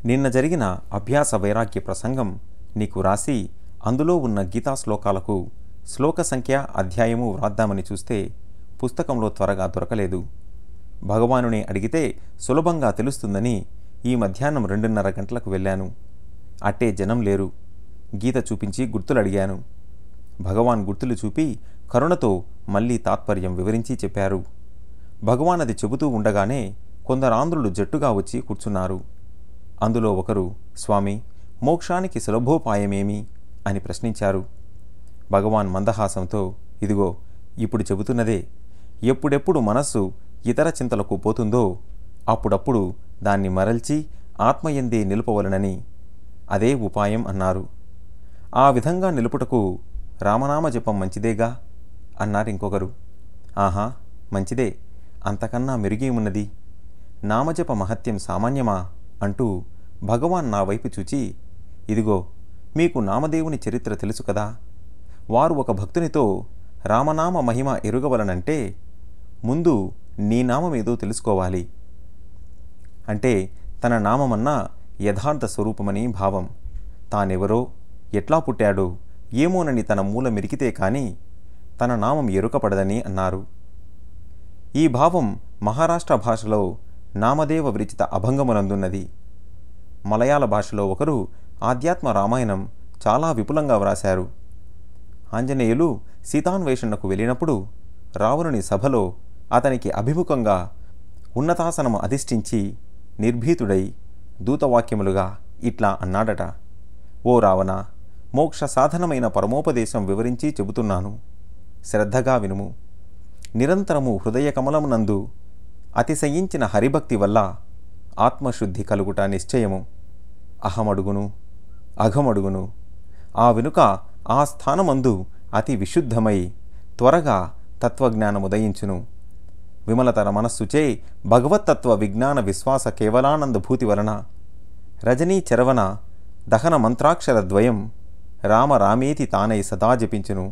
నిన్న జరిగిన అభ్యాస వైరాగ్య ప్రసంగం నీకు రాసి అందులో ఉన్న గీతా శ్లోకాలకు శ్లోక సంఖ్య అధ్యాయము వ్రాద్దామని చూస్తే పుస్తకంలో త్వరగా దొరకలేదు భగవానుని అడిగితే సులభంగా తెలుస్తుందని ఈ మధ్యాహ్నం రెండున్నర గంటలకు వెళ్ళాను అట్టే జనం లేరు గీత చూపించి గుర్తులు అడిగాను భగవాన్ గుర్తులు చూపి కరుణతో మళ్ళీ తాత్పర్యం వివరించి చెప్పారు భగవాన్ అది చెబుతూ ఉండగానే కొందరు ఆంధ్రులు జట్టుగా వచ్చి కూర్చున్నారు అందులో ఒకరు స్వామి మోక్షానికి సులభోపాయమేమి అని ప్రశ్నించారు భగవాన్ మందహాసంతో ఇదిగో ఇప్పుడు చెబుతున్నదే ఎప్పుడెప్పుడు మనస్సు ఇతర చింతలకు పోతుందో అప్పుడప్పుడు దాన్ని మరల్చి ఆత్మయందే నిలుపవలనని అదే ఉపాయం అన్నారు ఆ విధంగా నిలుపుటకు రామనామ జపం మంచిదేగా అన్నారు ఇంకొకరు ఆహా మంచిదే అంతకన్నా మెరుగే ఉన్నది నామజప మహత్యం సామాన్యమా అంటూ భగవాన్ నా వైపు చూచి ఇదిగో మీకు నామదేవుని చరిత్ర తెలుసు కదా వారు ఒక భక్తునితో రామనామ మహిమ ఎరుగవలనంటే ముందు నీ నామమేదో తెలుసుకోవాలి అంటే తన నామమన్నా యథార్థ స్వరూపమని భావం తానెవరో ఎట్లా పుట్టాడో ఏమోనని తన మూల మెరికితే కాని తన నామం ఎరుకపడదని అన్నారు ఈ భావం మహారాష్ట్ర భాషలో నామదేవ విరచిత అభంగమునందున్నది మలయాళ భాషలో ఒకరు ఆధ్యాత్మ రామాయణం చాలా విపులంగా వ్రాశారు ఆంజనేయులు సీతాన్వేషణకు వెళ్ళినప్పుడు రావణుని సభలో అతనికి అభిముఖంగా ఉన్నతాసనము అధిష్ఠించి నిర్భీతుడై దూతవాక్యములుగా ఇట్లా అన్నాడట ఓ రావణ మోక్ష సాధనమైన పరమోపదేశం వివరించి చెబుతున్నాను శ్రద్ధగా వినుము నిరంతరము హృదయ కమలమునందు అతిశయించిన హరిభక్తి వల్ల ఆత్మశుద్ధి కలుగుట నిశ్చయము అహమడుగును అఘమడుగును ఆ వెనుక ఆ స్థానమందు అతి విశుద్ధమై త్వరగా తత్వజ్ఞానముదయించును విమలతర మనస్సుచే భగవత్తత్వ విజ్ఞాన విశ్వాస కేవలానందభూతి వలన రజనీ చరవణ దహన మంత్రాక్షర ద్వయం రామ రామేతి తానై సదా జపించును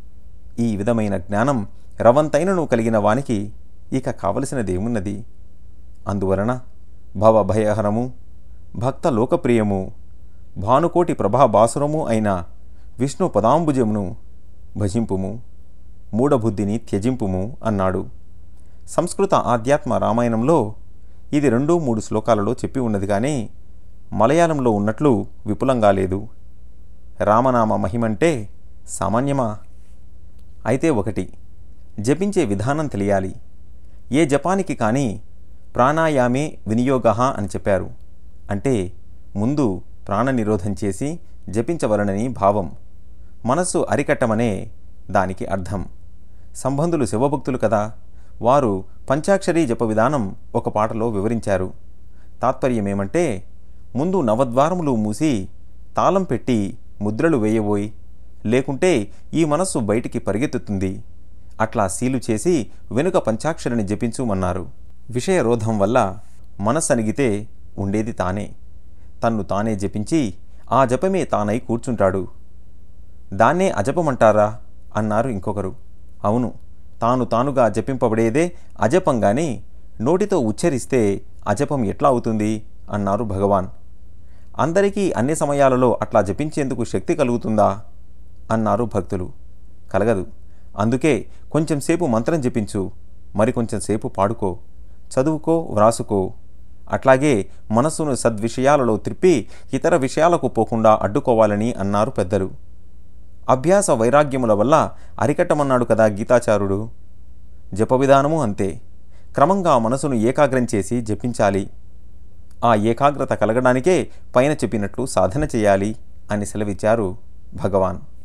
ఈ విధమైన జ్ఞానం రవంతైనను కలిగిన వానికి ఇక కావలసినదేమున్నది అందువలన భవభయహరము భక్త లోకప్రియము భానుకోటి ప్రభాబాసురము అయిన విష్ణు పదాంబుజమును భజింపుము మూఢబుద్ధిని త్యజింపుము అన్నాడు సంస్కృత ఆధ్యాత్మ రామాయణంలో ఇది రెండు మూడు శ్లోకాలలో చెప్పి ఉన్నది కానీ మలయాళంలో ఉన్నట్లు విపులంగా లేదు రామనామ మహిమంటే సామాన్యమా అయితే ఒకటి జపించే విధానం తెలియాలి ఏ జపానికి కానీ ప్రాణాయామే వినియోగ అని చెప్పారు అంటే ముందు ప్రాణ నిరోధం చేసి జపించవలనని భావం మనస్సు అరికట్టమనే దానికి అర్థం సంబంధులు శివభక్తులు కదా వారు పంచాక్షరీ జప విధానం ఒక పాటలో వివరించారు తాత్పర్యమేమంటే ముందు నవద్వారములు మూసి తాళం పెట్టి ముద్రలు వేయబోయి లేకుంటే ఈ మనస్సు బయటికి పరిగెత్తుతుంది అట్లా సీలు చేసి వెనుక పంచాక్షరిని జపించుమన్నారు విషయరోధం వల్ల మనస్సు అణిగితే ఉండేది తానే తన్ను తానే జపించి ఆ జపమే తానై కూర్చుంటాడు దాన్నే అజపమంటారా అన్నారు ఇంకొకరు అవును తాను తానుగా జపింపబడేదే అజపంగాని నోటితో ఉచ్చరిస్తే అజపం ఎట్లా అవుతుంది అన్నారు భగవాన్ అందరికీ అన్ని సమయాలలో అట్లా జపించేందుకు శక్తి కలుగుతుందా అన్నారు భక్తులు కలగదు అందుకే కొంచెం సేపు మంత్రం జపించు మరికొంచెం సేపు పాడుకో చదువుకో వ్రాసుకో అట్లాగే మనస్సును సద్విషయాలలో త్రిప్పి ఇతర విషయాలకు పోకుండా అడ్డుకోవాలని అన్నారు పెద్దలు అభ్యాస వైరాగ్యముల వల్ల అరికట్టమన్నాడు కదా గీతాచారుడు జప విధానము అంతే క్రమంగా మనసును ఏకాగ్రం చేసి జపించాలి ఆ ఏకాగ్రత కలగడానికే పైన చెప్పినట్లు సాధన చేయాలి అని సెలవిచ్చారు భగవాన్